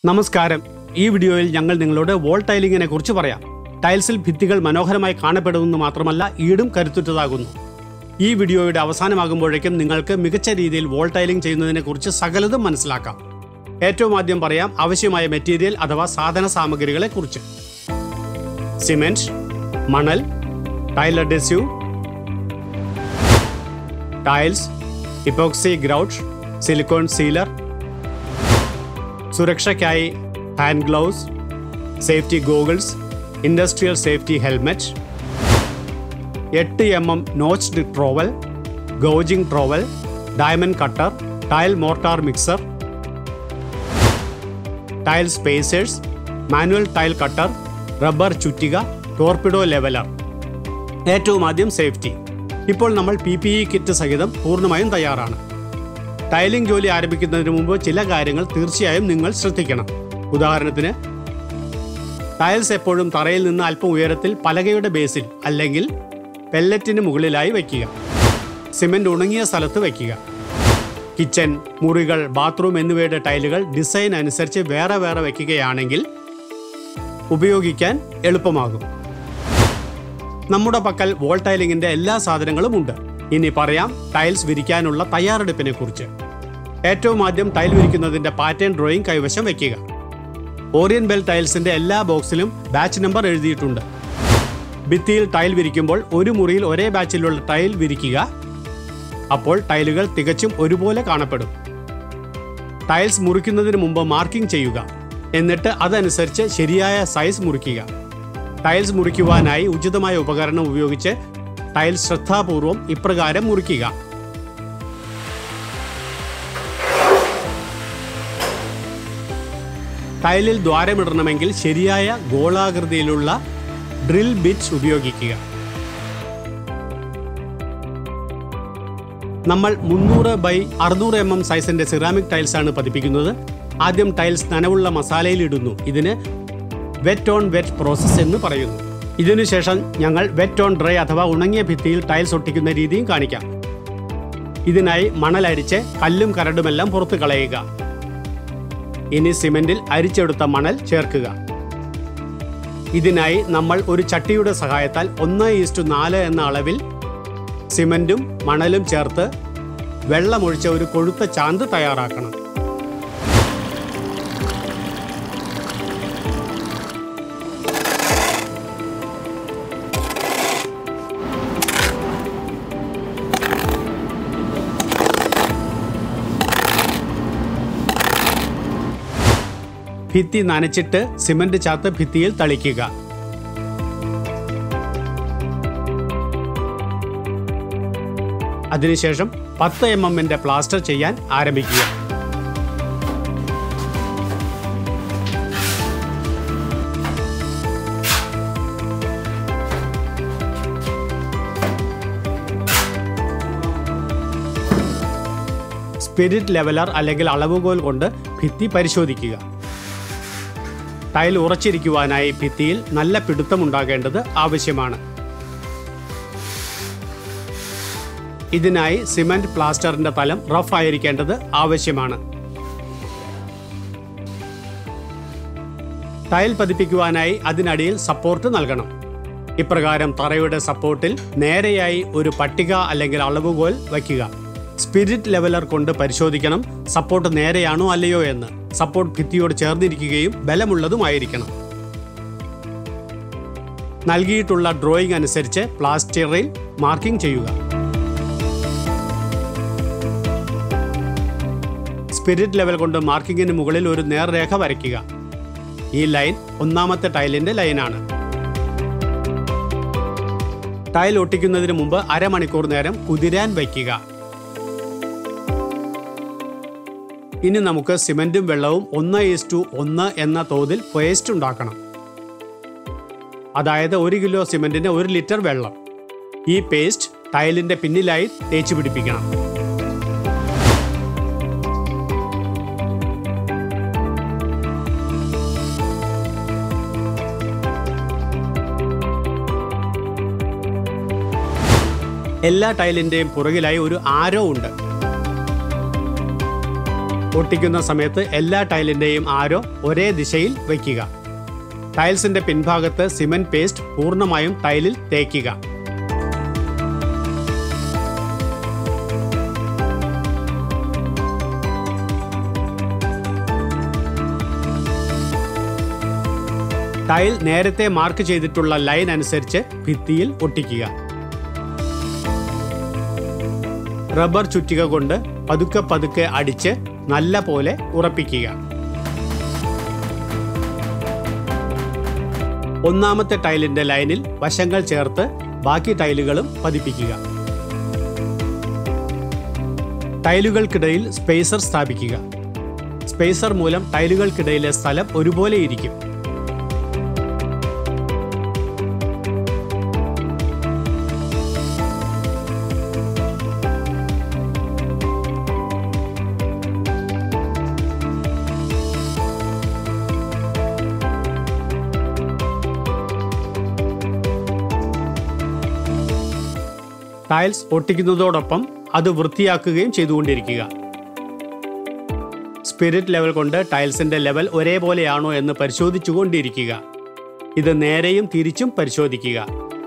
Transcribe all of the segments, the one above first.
നമസ്കാരം ഈ വീഡിയോയിൽ ഞങ്ങൾ നിങ്ങളോട് വോൾ ടൈലിങ്ങിനെ കുറിച്ച് പറയാം ടൈൽസിൽ ഭിത്തികൾ മനോഹരമായി കാണപ്പെടുമെന്ന് മാത്രമല്ല ഈടും കരുത്തുറ്റതാകുന്നു ഈ വീഡിയോയുടെ അവസാനമാകുമ്പോഴേക്കും നിങ്ങൾക്ക് മികച്ച രീതിയിൽ വോൾ ടൈലിംഗ് ചെയ്യുന്നതിനെ കുറിച്ച് സകലതും മനസ്സിലാക്കാം ഏറ്റവും ആദ്യം പറയാം ആവശ്യമായ മെറ്റീരിയൽ അഥവാ സാധന സാമഗ്രികളെ കുറിച്ച് സിമെന്റ് മണൽ tile adhesive tiles epoxy grout silicone sealer സുരക്ഷയ്ക്കായി hand gloves safety goggles industrial safety helmet എട്ട് M M notched trowel gouging trowel diamond cutter tile mortar mixer tile spacers manual tile cutter rubber ചുറ്റിക torpedo leveller ഏറ്റവും ആദ്യം safety ഇപ്പോൾ നമ്മൾ P P E kit സഹിതം പൂർണ്ണമായും തയ്യാറാണ് tiling ജോലി ആരംഭിക്കുന്നതിന് മുമ്പ് ചില കാര്യങ്ങൾ തീർച്ചയായും നിങ്ങൾ ശ്രദ്ധിക്കണം ഉദാഹരണത്തിന് ടൈൽസ് എപ്പോഴും തറയിൽ നിന്ന് അല്പം ഉയരത്തിൽ പലകയുടെ ബേസിൽ അല്ലെങ്കിൽ പെല്ലറ്റിന് മുകളിലായി വയ്ക്കുക സിമന്റ് ഉണങ്ങിയ സ്ഥലത്ത് വയ്ക്കുക കിച്ചൺ മുറികൾ ബാത്റൂം എന്നിവയുടെ ടൈലുകൾ ഡിസൈൻ അനുസരിച്ച് വേറെ വേറെ വയ്ക്കുകയാണെങ്കിൽ ഉപയോഗിക്കാൻ എളുപ്പമാകും നമ്മുടെ പക്കൽ വോൾ ടൈലിങ്ങിന്റെ എല്ലാ സാധനങ്ങളും ഉണ്ട് ഇനി പറയാം ടൈൽസ് വിരിക്കാനുള്ള തയ്യാറെടുപ്പിനെ കുറിച്ച് ഏറ്റവും ആദ്യം ടൈൽ വിരിക്കുന്നതിന്റെ പാറ്റേൺ ഡ്രോയിങ് കൈവശം വെക്കുക ഓറിയൻ ബെൽ ടൈൽസിന്റെ എല്ലാ ബോക്സിലും ബാച്ച് നമ്പർ എഴുതിയിട്ടുണ്ട് ഭിത്തിയിൽ ടൈൽ വിരിക്കുമ്പോൾ ഒരു മുറിയിൽ ഒരേ ബാച്ചിലുള്ള ടൈൽ വിരിക്കുക അപ്പോൾ ടൈലുകൾ തികച്ചും ഒരുപോലെ കാണപ്പെടും ടൈൽസ് മുറിക്കുന്നതിന് മുമ്പ് മാർക്കിംഗ് ചെയ്യുക എന്നിട്ട് അതനുസരിച്ച് ശരിയായ സൈസ് മുറിക്കുക ടൈൽസ് മുറിക്കുവാനായി ഉചിതമായ ഉപകരണം ഉപയോഗിച്ച് ടൈൽ ശ്രദ്ധാപൂർവം ഇപ്രകാരം മുറിക്കുക ടൈലിൽ ദ്വാരമിടണമെങ്കിൽ ശരിയായ ഗോളാകൃതിയിലുള്ള ഡ്രിൽ ബിറ്റ്സ് ഉപയോഗിക്കുക നമ്മൾ മുന്നൂറ് ബൈ അറുന്നൂറ് എം എം സൈസിന്റെ സിറാമിക് ടൈൽസ് ആണ് പതിപ്പിക്കുന്നത് ആദ്യം ടൈൽസ് നനവുള്ള മസാലയിൽ ഇടുന്നു ഇതിന് വെറ്റ് ഓൺ വെറ്റ് പ്രോസസ്സ് എന്ന് പറയുന്നു ഇതിനുശേഷം ഞങ്ങൾ വെറ്റ് ഓൺ ഡ്രൈ അഥവാ ഉണങ്ങിയ ഭിത്തിയിൽ ടൈൽസ് ഒട്ടിക്കുന്ന രീതിയും കാണിക്കാം ഇതിനായി മണൽ അരിച്ച് കല്ലും കരടുമെല്ലാം പുറത്തു കളയുക ഇനി സിമെന്റിൽ അരിച്ചെടുത്ത മണൽ ചേർക്കുക ഇതിനായി നമ്മൾ ഒരു ചട്ടിയുടെ സഹായത്താൽ ഒന്ന് ഈസ്റ്റു നാല് എന്ന അളവിൽ സിമന്റും മണലും ചേർത്ത് വെള്ളമൊഴിച്ച ഒരു കൊഴുത്ത ചാന്ത് തയ്യാറാക്കണം ഭിത്തി നനച്ചിട്ട് സിമന്റ് ചാത്ത് ഭിത്തിയിൽ തളിക്കുക അതിനുശേഷം പത്ത് എം എമ്മിന്റെ പ്ലാസ്റ്റർ ചെയ്യാൻ ആരംഭിക്കുക സ്പിരിറ്റ് ലെവലർ അല്ലെങ്കിൽ അളവുകോൽ കൊണ്ട് ഭിത്തി പരിശോധിക്കുക ടൈൽ ഉറച്ചിരിക്കുവാനായി ഭിത്തിയിൽ നല്ല പിടുത്തമുണ്ടാകേണ്ടത് ആവശ്യമാണ് ഇതിനായി സിമന്റ് പ്ലാസ്റ്ററിന്റെ തലം റഫ് ആയിരിക്കേണ്ടത് ആവശ്യമാണ് ടൈൽ പതിപ്പിക്കുവാനായി അതിനടിയിൽ സപ്പോർട്ട് നൽകണം ഇപ്രകാരം തറയുടെ സപ്പോർട്ടിൽ നേരെയായി ഒരു പട്ടിക അല്ലെങ്കിൽ അളവുകോൽ വയ്ക്കുക സ്പിരിറ്റ് ലെവലർ കൊണ്ട് പരിശോധിക്കണം സപ്പോർട്ട് നേരെയാണോ അല്ലയോ എന്ന് സപ്പോർട്ട് ഭിത്തിയോട് ചേർന്നിരിക്കുകയും ബലമുള്ളതുമായിരിക്കണം നൽകിയിട്ടുള്ള ഡ്രോയിങ് അനുസരിച്ച് പ്ലാസ്റ്ററിൽ മാർക്കിംഗ് ചെയ്യുക സ്പിരിറ്റ് ലെവൽ കൊണ്ട് മാർക്കിങ്ങിന് മുകളിൽ ഒരു നേർരേഖ വരയ്ക്കുക ഈ ലൈൻ ഒന്നാമത്തെ ടൈലിന്റെ ലൈനാണ് ടൈൽ ഒട്ടിക്കുന്നതിന് മുമ്പ് അരമണിക്കൂർ നേരം കുതിരാൻ വയ്ക്കുക ഇനി നമുക്ക് സിമന്റും വെള്ളവും ഒന്ന് ഈസ്റ്റു ഒന്ന് എന്ന തോതിൽ പേസ്റ്റ് ഉണ്ടാക്കണം അതായത് ഒരു കിലോ സിമന്റിന് ഒരു ലിറ്റർ വെള്ളം ഈ പേസ്റ്റ് ടൈലിന്റെ പിന്നിലായി തേച്ച് പിടിപ്പിക്കണം എല്ലാ ടൈലിന്റെയും പുറകിലായി ഒരു ആരോ ഉണ്ട് ഒട്ടിക്കുന്ന സമയത്ത് എല്ലാ ടൈലിൻ്റെയും ആരോ ഒരേ ദിശയിൽ വയ്ക്കുക ടൈൽസിന്റെ പിൻഭാഗത്ത് സിമന്റ് പേസ്റ്റ് പൂർണ്ണമായും ടൈലിൽ തേക്കുക ടൈൽ നേരത്തെ മാർക്ക് ചെയ്തിട്ടുള്ള ലൈൻ അനുസരിച്ച് ഭിത്തിയിൽ ഒട്ടിക്കുക റബ്ബർ ചുറ്റിക കൊണ്ട് പതുക്കെ പതുക്കെ അടിച്ച് നല്ല പോലെ ഉറപ്പിക്കുക ഒന്നാമത്തെ ടൈലിന്റെ ലൈനിൽ വശങ്ങൾ ചേർത്ത് ബാക്കി ടൈലുകളും പതിപ്പിക്കുക ടൈലുകൾക്കിടയിൽ സ്പേസർ സ്ഥാപിക്കുക സ്പേസർ മൂലം ടൈലുകൾക്കിടയിലെ സ്ഥലം ഒരുപോലെ ഇരിക്കും ടൈൽസ് ഒട്ടിക്കുന്നതോടൊപ്പം അത് വൃത്തിയാക്കുകയും ചെയ്തുകൊണ്ടിരിക്കുക സ്പിരിറ്റ് ലെവൽ കൊണ്ട് ടൈൽസിന്റെ ലെവൽ ഒരേപോലെയാണോ എന്ന് പരിശോധിച്ചുകൊണ്ടിരിക്കുക ഇത് നേരെയും തിരിച്ചും പരിശോധിക്കുക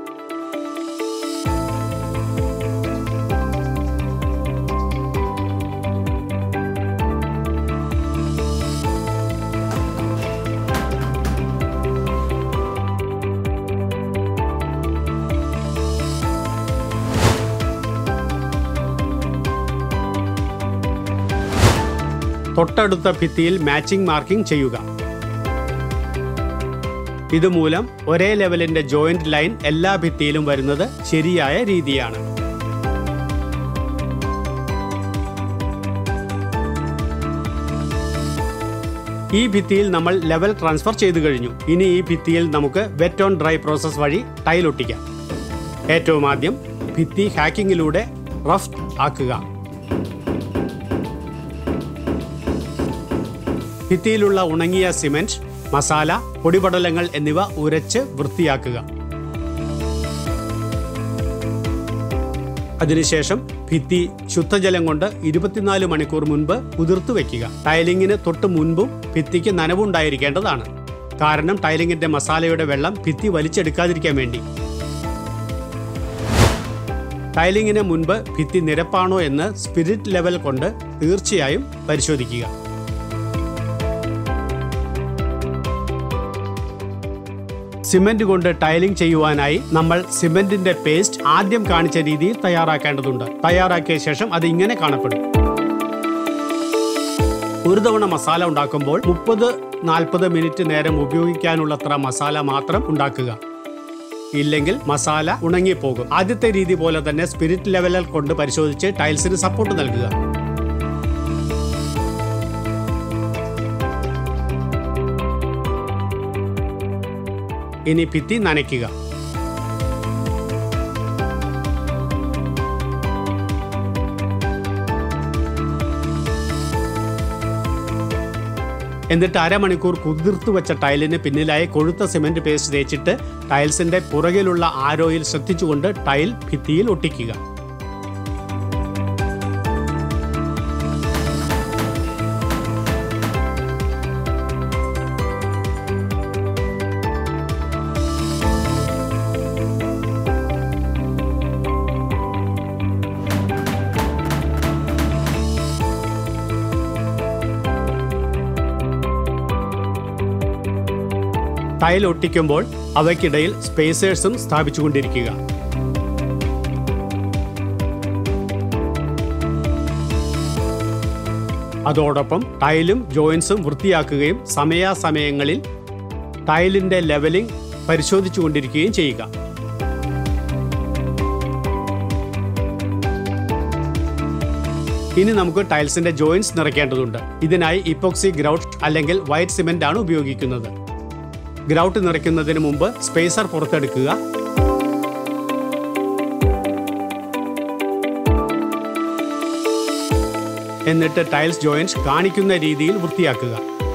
തൊട്ടടുത്ത ഭിത്തിയിൽ മാച്ചിങ് മാർക്കിംഗ് ചെയ്യുക ഇതുമൂലം ഒരേ ലെവലിന്റെ ജോയിന്റ് ലൈൻ എല്ലാ ഭിത്തിയിലും വരുന്നത് ശരിയായ രീതിയാണ് ഈ ഭിത്തിയിൽ നമ്മൾ ലെവൽ ട്രാൻസ്ഫർ ചെയ്തു കഴിഞ്ഞു ഇനി ഈ ഭിത്തിയിൽ നമുക്ക് വെറ്റ് ഓൺ ഡ്രൈ പ്രോസസ് വഴി ടൈൽ ഒട്ടിക്കാം ഏറ്റവും ആദ്യം ഭിത്തി ഹാക്കിങ്ങിലൂടെ റഫ് ആക്കുക ഭിത്തിയിലുള്ള ഉണങ്ങിയ സിമന്റ് മസാല പൊടിപടലങ്ങൾ എന്നിവ ഉരച്ച് വൃത്തിയാക്കുക അതിനുശേഷം ഭിത്തി ശുദ്ധജലം കൊണ്ട് ഇരുപത്തിനാല് മണിക്കൂർ മുൻപ് കുതിർത്തു വെക്കുക ടൈലിങ്ങിന് തൊട്ട് മുൻപും ഭിത്തിക്ക് നനവുണ്ടായിരിക്കേണ്ടതാണ് കാരണം ടൈലിങ്ങിന്റെ മസാലയുടെ വെള്ളം ഭിത്തി വലിച്ചെടുക്കാതിരിക്കാൻ വേണ്ടി ടൈലിങ്ങിന് മുൻപ് ഭിത്തി നിരപ്പാണോ എന്ന് സ്പിരിറ്റ് ലെവൽ കൊണ്ട് തീർച്ചയായും പരിശോധിക്കുക സിമന്റ് കൊണ്ട് ടൈലിംഗ് ചെയ്യുവാനായി നമ്മൾ സിമന്റിന്റെ പേസ്റ്റ് ആദ്യം കാണിച്ച രീതിയിൽ തയ്യാറാക്കേണ്ടതുണ്ട് തയ്യാറാക്കിയ ശേഷം അത് ഇങ്ങനെ കാണപ്പെടും ഒരു തവണ മസാല ഉണ്ടാക്കുമ്പോൾ മുപ്പത് നാൽപ്പത് മിനിറ്റ് നേരം ഉപയോഗിക്കാനുള്ളത്ര മസാല മാത്രം ഉണ്ടാക്കുക ഇല്ലെങ്കിൽ മസാല ഉണങ്ങിപ്പോകും ആദ്യത്തെ രീതി പോലെ തന്നെ സ്പിരിറ്റ് ലെവലിൽ കൊണ്ട് പരിശോധിച്ച് ടൈൽസിന് സപ്പോർട്ട് നൽകുക ഇനി ഭിത്തി നനയ്ക്കുക എന്നിട്ട് അരമണിക്കൂർ കുതിർത്തു വെച്ച ടൈലിന് പിന്നിലായി കൊഴുത്ത സിമന്റ് പേസ്റ്റ് തേച്ചിട്ട് ടൈൽസിന്റെ പുറകിലുള്ള ആരോയിൽ ശ്രദ്ധിച്ചുകൊണ്ട് ടൈൽ ഭിത്തിയിൽ ഒട്ടിക്കുക ടൈൽ ഒട്ടിക്കുമ്പോൾ അവയ്ക്കിടയിൽ സ്പേസേഴ്സും സ്ഥാപിച്ചുകൊണ്ടിരിക്കുക അതോടൊപ്പം ടൈലും ജോയിൻസും വൃത്തിയാക്കുകയും സമയാസമയങ്ങളിൽ ടൈലിന്റെ ലെവലിംഗ് പരിശോധിച്ചുകൊണ്ടിരിക്കുകയും ചെയ്യുക ഇനി നമുക്ക് ടൈൽസിന്റെ ജോയിൻസ് നിറയ്ക്കേണ്ടതുണ്ട് ഇതിനായി ഇപ്പോക്സി ഗ്രൗട്ട് അല്ലെങ്കിൽ വൈറ്റ് സിമെന്റ് ആണ് ഉപയോഗിക്കുന്നത് ഗ്രൗട്ട് നിറയ്ക്കുന്നതിന് മുമ്പ് സ്പേസർ പുറത്തെടുക്കുക എന്നിട്ട് ടൈൽസ് ജോയിൻസ് കാണിക്കുന്ന രീതിയിൽ വൃത്തിയാക്കുക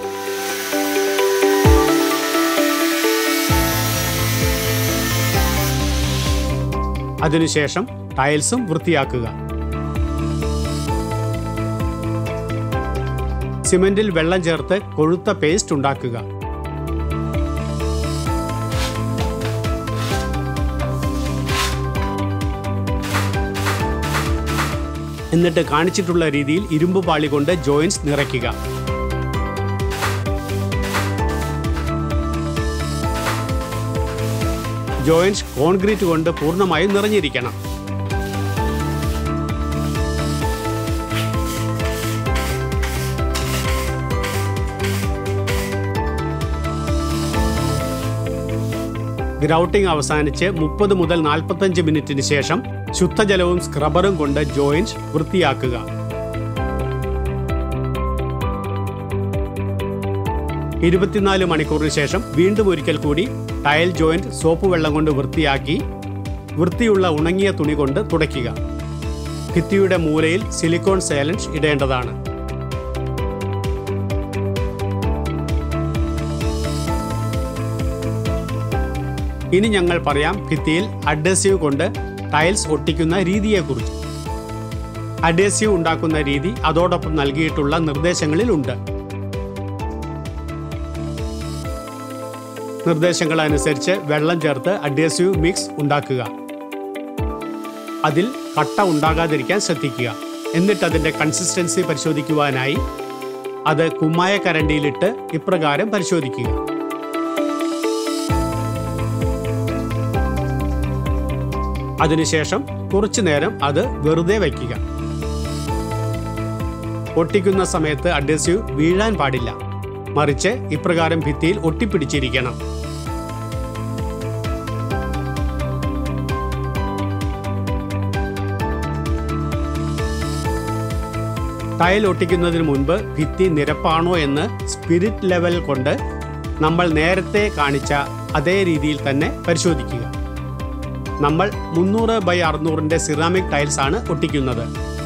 അതിനുശേഷം ടൈൽസും വൃത്തിയാക്കുക സിമന്റിൽ വെള്ളം ചേർത്ത് കൊഴുത്ത പേസ്റ്റ് ഉണ്ടാക്കുക എന്നിട്ട് കാണിച്ചിട്ടുള്ള രീതിയിൽ ഇരുമ്പ് പാളി കൊണ്ട് ജോയിൻസ് നിറയ്ക്കുക ജോയിൻസ് കോൺക്രീറ്റ് കൊണ്ട് പൂർണ്ണമായും നിറഞ്ഞിരിക്കണം ഗ്രൗട്ടിംഗ് അവസാനിച്ച് മുപ്പത് മുതൽ നാൽപ്പത്തഞ്ച് മിനിറ്റിന് ശേഷം ശുദ്ധജലവും സ്ക്രബറും കൊണ്ട് ജോയിന്റ് വൃത്തിയാക്കുക ഇരുപത്തിനാല് മണിക്കൂറിന് ശേഷം വീണ്ടും ഒരിക്കൽ കൂടി ടയൽ ജോയിന്റ് സോപ്പ് വെള്ളം കൊണ്ട് വൃത്തിയാക്കി വൃത്തിയുള്ള ഉണങ്ങിയ തുണി കൊണ്ട് തുടയ്ക്കുക ഭിത്തിയുടെ മൂലയിൽ സിലിക്കോൺ സൈലൻസ് ഇടേണ്ടതാണ് ഇനി ഞങ്ങൾ പറയാം ഭിത്തിയിൽ അഡ്ഹസീവ് കൊണ്ട് ടൈൽസ് ഒട്ടിക്കുന്ന രീതിയെക്കുറിച്ച് അഡ്ഹസീവ് ഉണ്ടാക്കുന്ന രീതി അതോടൊപ്പം നൽകിയിട്ടുള്ള നിർദ്ദേശങ്ങളിലുണ്ട് നിർദ്ദേശങ്ങൾ അനുസരിച്ച് വെള്ളം ചേർത്ത് അഡ്ഹസീവ് മിക്സ് ഉണ്ടാക്കുക അതിൽ കട്ട ഉണ്ടാകാതിരിക്കാൻ ശ്രദ്ധിക്കുക എന്നിട്ട് അതിൻ്റെ കൺസിസ്റ്റൻസി പരിശോധിക്കുവാനായി അത് കുമ്മായ കരണ്ടിയിലിട്ട് ഇപ്രകാരം പരിശോധിക്കുക അതിനുശേഷം കുറച്ചു നേരം അത് വെറുതെ വയ്ക്കുക ഒട്ടിക്കുന്ന സമയത്ത് അഡ്ഹസീവ് വീഴാൻ പാടില്ല മറിച്ച് ഇപ്രകാരം ഭിത്തിയിൽ ഒട്ടിപ്പിടിച്ചിരിക്കണം ടൈൽ ഒട്ടിക്കുന്നതിന് മുൻപ് ഭിത്തി നിരപ്പാണോ എന്ന് സ്പിരിറ്റ് ലെവൽ കൊണ്ട് നമ്മൾ നേരത്തെ കാണിച്ച അതേ രീതിയിൽ തന്നെ പരിശോധിക്കുക നമ്മൾ മുന്നൂറ് ബൈ അറുന്നൂറിൻ്റെ സിറാമിക് ടൈൽസ് ആണ് ഒട്ടിക്കുന്നത്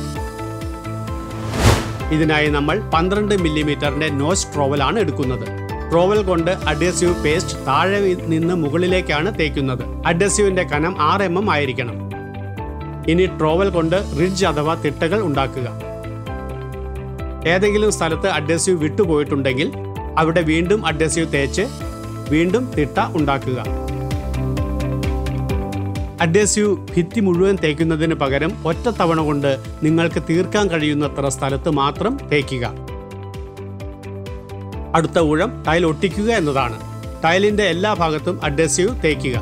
ഇതിനായി നമ്മൾ പന്ത്രണ്ട് മില്ലിമീറ്ററിന്റെ നോസ് ട്രോവൽ ആണ് എടുക്കുന്നത് ട്രോവൽ കൊണ്ട് അഡ്ഹസീവ് പേസ്റ്റ് താഴെ നിന്ന് മുകളിലേക്കാണ് തേക്കുന്നത് അഡ്ഹസീവിന്റെ കനം ആറ് എം എം ആയിരിക്കണം ഇനി ട്രോവൽ കൊണ്ട് റിഡ്ജ് അഥവാ തിട്ടകൾ ഉണ്ടാക്കുക ഏതെങ്കിലും സ്ഥലത്ത് അഡ്ഹസീവ് വിട്ടുപോയിട്ടുണ്ടെങ്കിൽ അവിടെ വീണ്ടും അഡ്ഹസീവ് തേച്ച് വീണ്ടും തിട്ട ഉണ്ടാക്കുക അഡ്ഹസീവ് ഭിത്തി മുഴുവൻ തേക്കുന്നതിന് പകരം ഒറ്റ തവണ കൊണ്ട് നിങ്ങൾക്ക് തീർക്കാൻ കഴിയുന്നത്ര സ്ഥലത്ത് മാത്രം തേക്കുക അടുത്ത ഊഴം ടൈൽ ഒട്ടിക്കുക എന്നതാണ് ടൈലിന്റെ എല്ലാ ഭാഗത്തും അഡ്ഹസീവ് തേക്കുക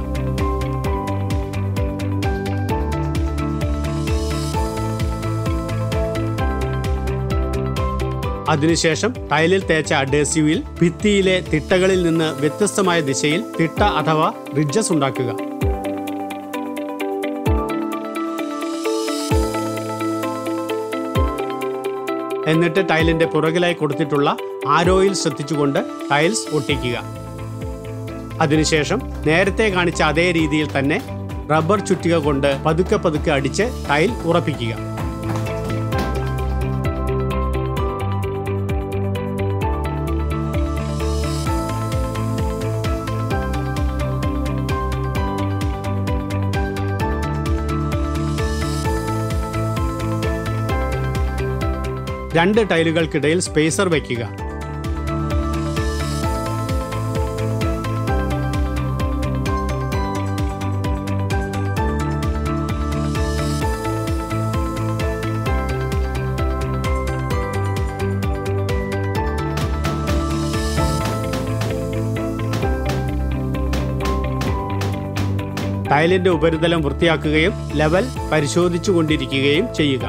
അതിനുശേഷം ടൈലിൽ തേച്ച അഡ്ഹസീവിൽ ഭിത്തിയിലെ തിട്ടകളിൽ നിന്ന് വ്യത്യസ്തമായ ദിശയിൽ തിട്ട അഥവാ റിഡ്ജസ് ഉണ്ടാക്കുക എന്നിട്ട് ടൈലിന്റെ പുറകിലായി കൊടുത്തിട്ടുള്ള ആരോയിൽ ശ്രദ്ധിച്ചുകൊണ്ട് ടൈൽസ് ഒട്ടിക്കുക അതിനുശേഷം നേരത്തെ കാണിച്ച അതേ രീതിയിൽ തന്നെ റബ്ബർ ചുറ്റിക കൊണ്ട് പതുക്കെ പതുക്കെ അടിച്ച് ടൈൽ ഉറപ്പിക്കുക രണ്ട് ടൈലുകൾക്കിടയിൽ സ്പേസർ വയ്ക്കുക ടൈലിന്റെ ഉപരിതലം വൃത്തിയാക്കുകയും ലെവൽ പരിശോധിച്ചു കൊണ്ടിരിക്കുകയും ചെയ്യുക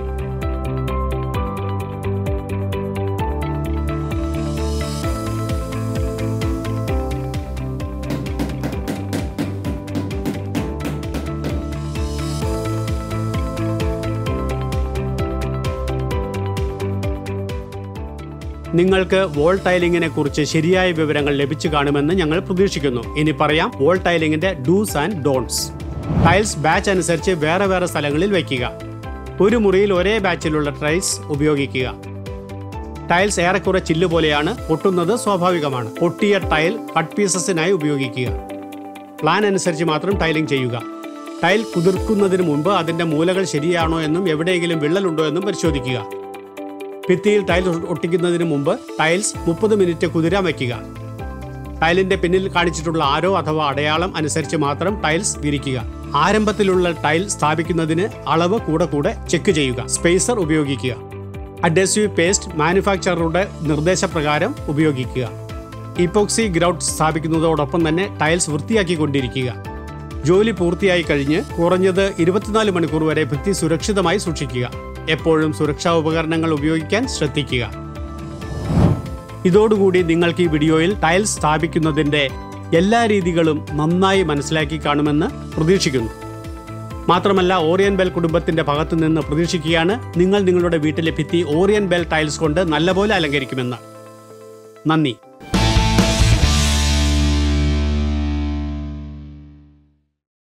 നിങ്ങൾക്ക് വോൾ ടൈലിങ്ങിനെ കുറിച്ച് ശരിയായ വിവരങ്ങൾ ലഭിച്ചു കാണുമെന്ന് ഞങ്ങൾ പ്രതീക്ഷിക്കുന്നു ഇനി പറയാം വോൾ ടൈലിങ്ങിന്റെ dos and don'ts tiles batch അനുസരിച്ച് വേറെ വേറെ സ്ഥലങ്ങളിൽ വയ്ക്കുക ഒരു മുറിയിൽ ഒരേ ബാച്ചിലുള്ള ടൈൽസ് ഉപയോഗിക്കുക ടൈൽസ് ഏറെക്കുറെ ചില്ല് പോലെയാണ് പൊട്ടുന്നത് സ്വാഭാവികമാണ് പൊട്ടിയ ടൈൽ കട്ട് പീസസിനായി ഉപയോഗിക്കുക പ്ലാൻ അനുസരിച്ച് മാത്രം ടൈലിംഗ് ചെയ്യുക ടൈൽ കുതിർക്കുന്നതിന് മുമ്പ് അതിന്റെ മൂലകൾ ശരിയാണോ എന്നും എവിടെയെങ്കിലും വിള്ളലുണ്ടോ എന്നും പരിശോധിക്കുക ഭിത്തിയിൽ ടൈൽസ് ഒട്ടിക്കുന്നതിന് മുമ്പ് ടൈൽസ് മുപ്പത് മിനിറ്റ് കുതിരാൻ വയ്ക്കുക ടൈലിന്റെ പിന്നിൽ കാണിച്ചിട്ടുള്ള ആരോ അഥവാ അടയാളം അനുസരിച്ച് മാത്രം ടൈൽസ് വിരിക്കുക ആരംഭത്തിലുള്ള ടൈൽ സ്ഥാപിക്കുന്നതിന് അളവ് കൂടെ കൂടെ ചെക്ക് ചെയ്യുക സ്പേസർ ഉപയോഗിക്കുക അഡ്ഹസീവ് പേസ്റ്റ് മാനുഫാക്ചററുടെ നിർദ്ദേശപ്രകാരം ഉപയോഗിക്കുക ഇപ്പോക്സി ഗ്രൗട്ട് സ്ഥാപിക്കുന്നതോടൊപ്പം തന്നെ ടൈൽസ് വൃത്തിയാക്കിക്കൊണ്ടിരിക്കുക ജോലി പൂർത്തിയായി കഴിഞ്ഞ് കുറഞ്ഞത് ഇരുപത്തിനാല് മണിക്കൂർ വരെ ഭിത്തി സുരക്ഷിതമായി സൂക്ഷിക്കുക എപ്പോഴും സുരക്ഷാ ഉപകരണങ്ങൾ ഉപയോഗിക്കാൻ ശ്രദ്ധിക്കുക ഇതോടുകൂടി നിങ്ങൾക്ക് ഈ വീഡിയോയിൽ ടൈൽസ് സ്ഥാപിക്കുന്നതിൻ്റെ എല്ലാ രീതികളും നന്നായി മനസ്സിലാക്കി കാണുമെന്ന് പ്രതീക്ഷിക്കുന്നു മാത്രമല്ല ഓറിയൻ ബെൽ കുടുംബത്തിന്റെ ഭാഗത്തു നിന്ന് പ്രതീക്ഷിക്കുകയാണ് നിങ്ങൾ നിങ്ങളുടെ വീട്ടിലെ ഭിത്തി ഓറിയൻ ബെൽ ടൈൽസ് കൊണ്ട് നല്ലപോലെ അലങ്കരിക്കുമെന്ന് നന്ദി